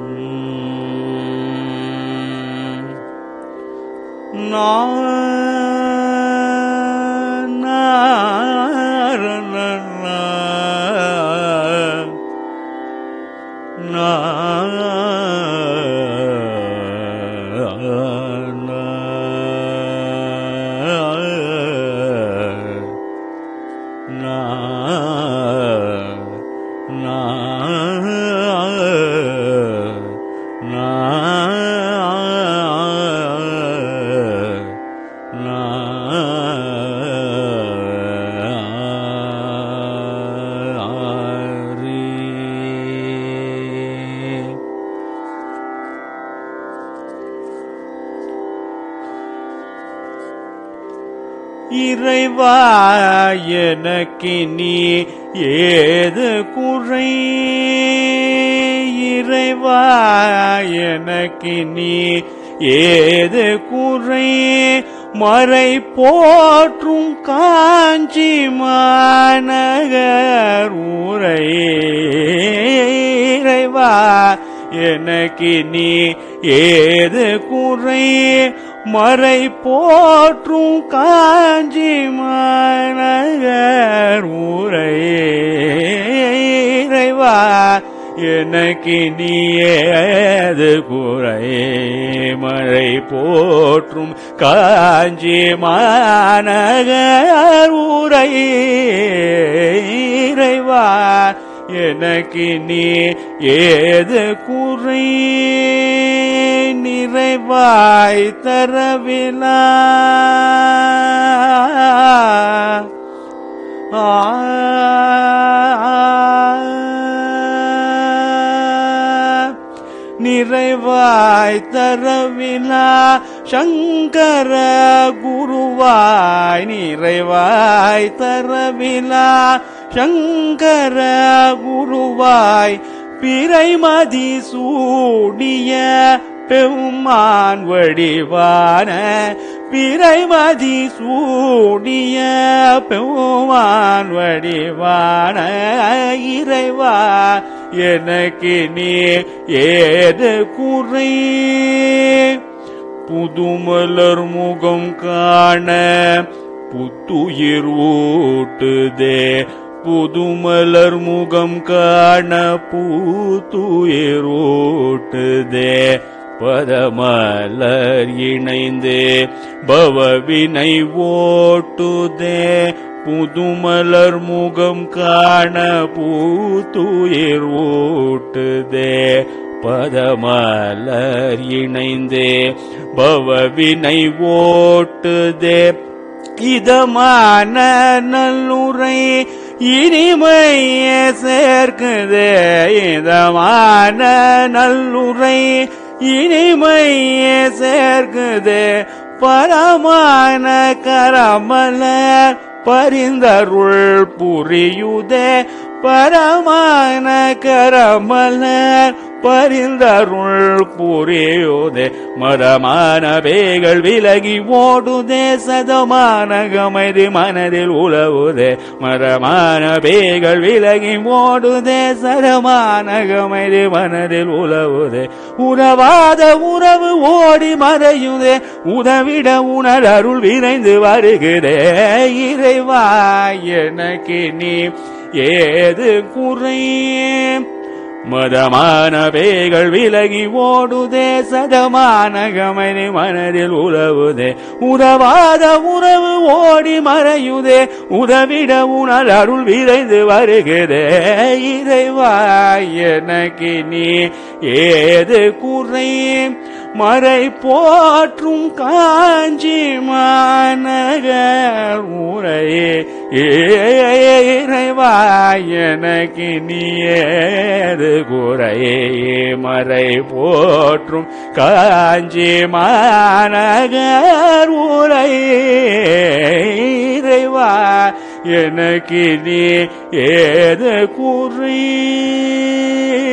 இறைவா எனக்கு நீ ஏது குறை இறைவா எனக்கு நீ ஏது குறை மறை போற்றும் காஞ்சி மாநகர் ஊரை இறைவா எனக்கு நீ ஏது குறை மறை போற்றும் காஞ்சி மாநகர் ஊரை இறைவா எனக்கு நீ ஏது குறை மழை போற்றும் காஞ்சி மாநகர் ஊரை இறைவா எனக்கு நீ ஏது குறை நிறைவாய் தரவிலா நிறைவாய் தரவிலா சங்கர குருவாய் நிறைவாய் தரவிலா சங்கர குருவாய் பிறைமதி சூடிய பெருமான் வடிவான பிறைமதி சூடிய பெருமான் வடிவான இறைவா எனக்கு நீ ஏது குறை புதுமலர் முகம் காண புத்துயிர் ஊட்டுதே புதுமலர் முகம் காண பூத்துயிர் ஊட்டுதே பதமலர் இணைந்து பவவினை ஓட்டுதே புதுமலர் முகம் காண பூத்துயிர் ஊட்டுதே பதமலர் இணைந்தே பவவினை ஓட்டுதே இதமான நல்லுரை இனிமைய சேர்க்குதே இதமான நல்லுரை இனிமைய சேர்க்குதே பரமான கரமலர் பரிந்தருள் புரியுதே பரமான கரமலர் பரிந்தருள் புரியுதே மதமான பேய்கள் விலகி ஓடுதே சதமான கமைதி மனதில் உழவுதே மதமான பேய்கள் விலகி ஓடுதே சதமான கமைதி மனதில் உழவுதே உறவாத உறவு ஓடி மறையுதே உதவிட உணர் அருள் விரைந்து வருகிறே இறைவா எனக்கு நீ ஏது குறை மதமான பேய்கள் விலகி ஓடுதே சதமான கமனி மனதில் உறவுதே உறவாத உறவு ஓடி மறையுதே உதவிட உணர் அருள் விரைந்து வருகிறே இறைவா எனக்கு நீ ஏது குறை மறை போற்றும் காஞ்சி மாநகர் உரையே இறைவா எனக்கு நீ ஏது குறையே மறை போற்றும் காஞ்சி மாநகர் உரையே இறைவா எனக்கு நீ ஏது குறி